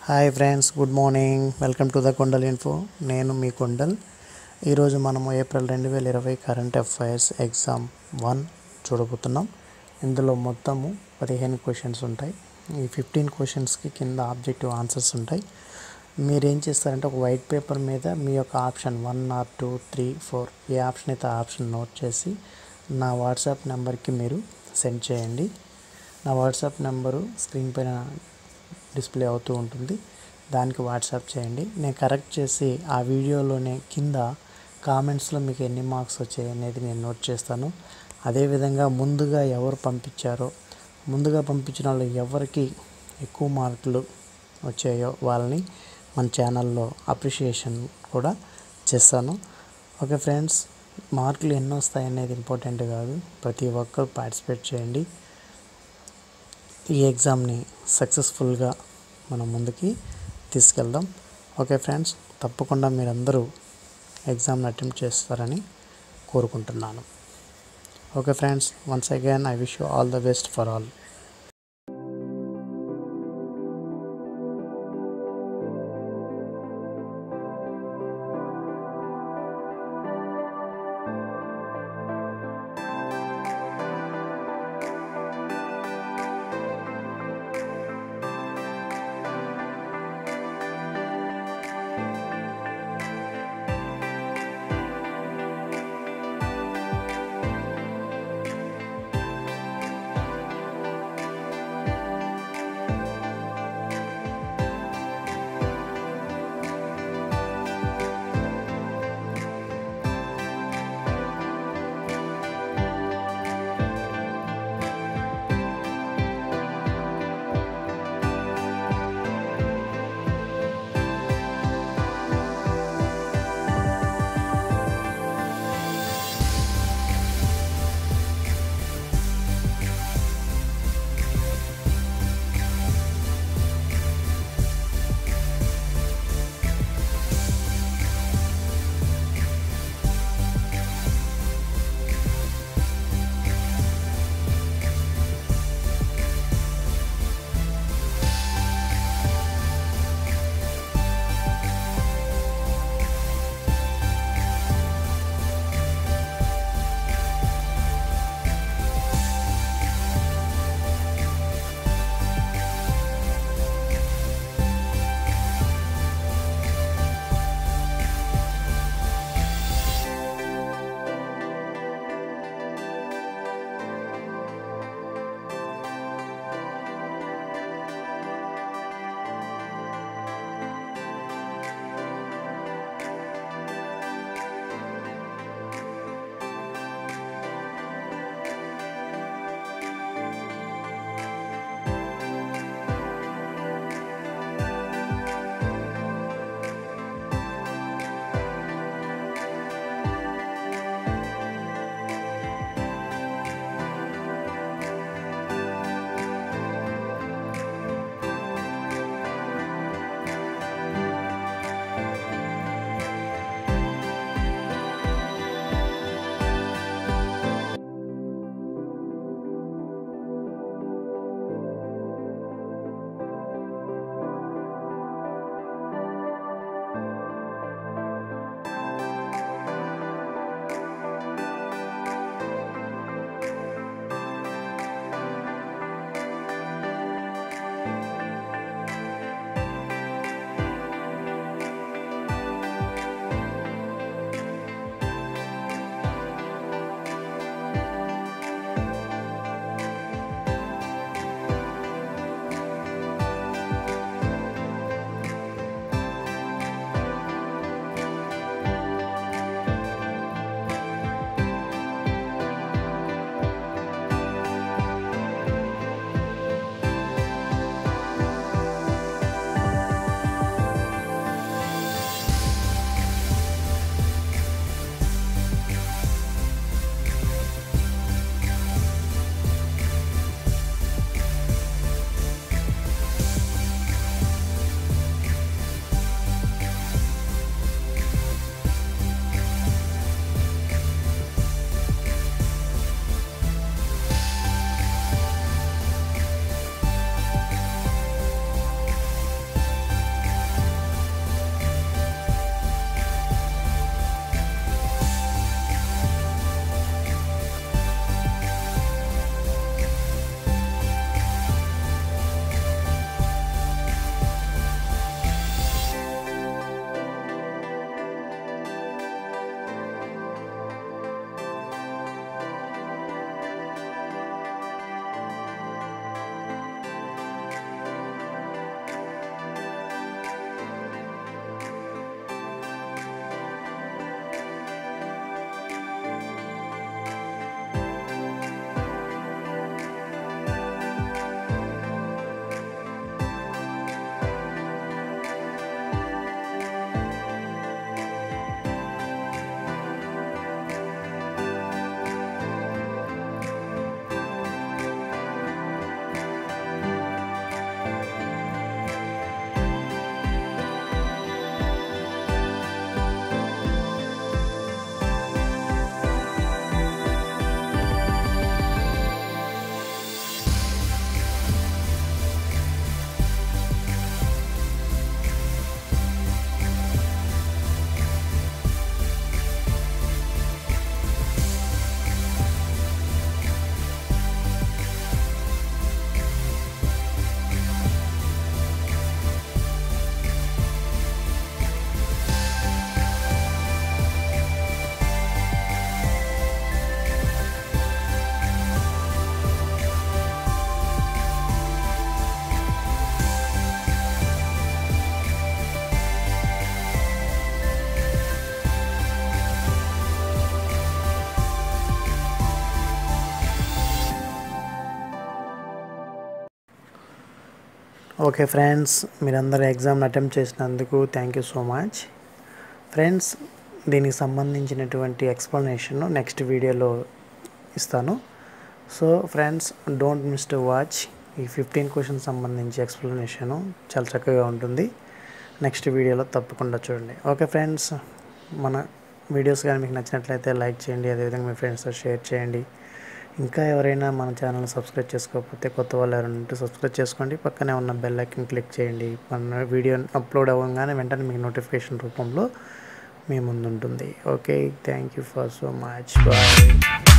hi friends good morning welcome to the Kondal info నేను మీ కొండల్ ఈరోజు మనము ఏప్రిల్ రెండు వేల ఇరవై కరెంట్ అఫైర్స్ ఎగ్జామ్ వన్ చూడబోతున్నాం ఇందులో మొత్తము పదిహేను క్వశ్చన్స్ ఉంటాయి ఈ ఫిఫ్టీన్ క్వశ్చన్స్కి కింద ఆబ్జెక్టివ్ ఆన్సర్స్ ఉంటాయి మీరు ఏం చేస్తారంటే ఒక వైట్ పేపర్ మీద మీ యొక్క option one or two three four ఏ ఆప్షన్ అయితే ఆ ఆప్షన్ నోట్ చేసి నా వాట్సాప్ నెంబర్కి మీరు సెండ్ చేయండి నా వాట్సాప్ నెంబరు స్క్రీన్ పైన డిస్ప్లే అవుతూ ఉంటుంది దానికి వాట్సాప్ చేయండి నేను కరెక్ట్ చేసి ఆ వీడియోలోనే కింద కామెంట్స్లో మీకు ఎన్ని మార్క్స్ వచ్చాయి అనేది నేను నోట్ చేస్తాను అదేవిధంగా ముందుగా ఎవరు పంపించారో ముందుగా పంపించిన వాళ్ళు ఎవరికి ఎక్కువ మార్కులు వచ్చాయో వాళ్ళని మన ఛానల్లో అప్రిషియేషన్ కూడా చేస్తాను ఓకే ఫ్రెండ్స్ మార్కులు ఎన్ని వస్తాయి అనేది ఇంపార్టెంట్ కాదు ప్రతి ఒక్కరు పార్టిసిపేట్ చేయండి ఈ ఎగ్జామ్ని సక్సెస్ఫుల్గా మనం ముందుకి తీసుకెళ్దాం ఓకే ఫ్రెండ్స్ తప్పకుండా మీరందరూ ఎగ్జామ్ని అటెంప్ట్ చేస్తారని కోరుకుంటున్నాను okay friends once again I wish you all the best for all okay friends మీరందరూ ఎగ్జామ్ని అటెంప్ట్ చేసినందుకు thank you so much friends దీనికి సంబంధించినటువంటి ఎక్స్ప్లెనేషన్ నెక్స్ట్ వీడియోలో ఇస్తాను so friends don't miss to watch ఈ ఫిఫ్టీన్ క్వశ్చన్ సంబంధించి ఎక్స్ప్లెనేషను చాలా చక్కగా ఉంటుంది నెక్స్ట్ వీడియోలో తప్పకుండా చూడండి ఓకే ఫ్రెండ్స్ మన వీడియోస్ కానీ మీకు నచ్చినట్లయితే లైక్ చేయండి అదేవిధంగా మీ ఫ్రెండ్స్తో షేర్ చేయండి ఇంకా ఎవరైనా మన ఛానల్ సబ్స్క్రైబ్ చేసుకోకపోతే కొత్త వాళ్ళు ఎవరైనా ఉంటే సబ్స్క్రైబ్ చేసుకోండి పక్కనే ఉన్న బెల్ ఐకన్ క్లిక్ చేయండి మన వీడియో అప్లోడ్ అవ్వగానే వెంటనే మీకు నోటిఫికేషన్ రూపంలో మీ ముందు ఉంటుంది okay thank you for so much bye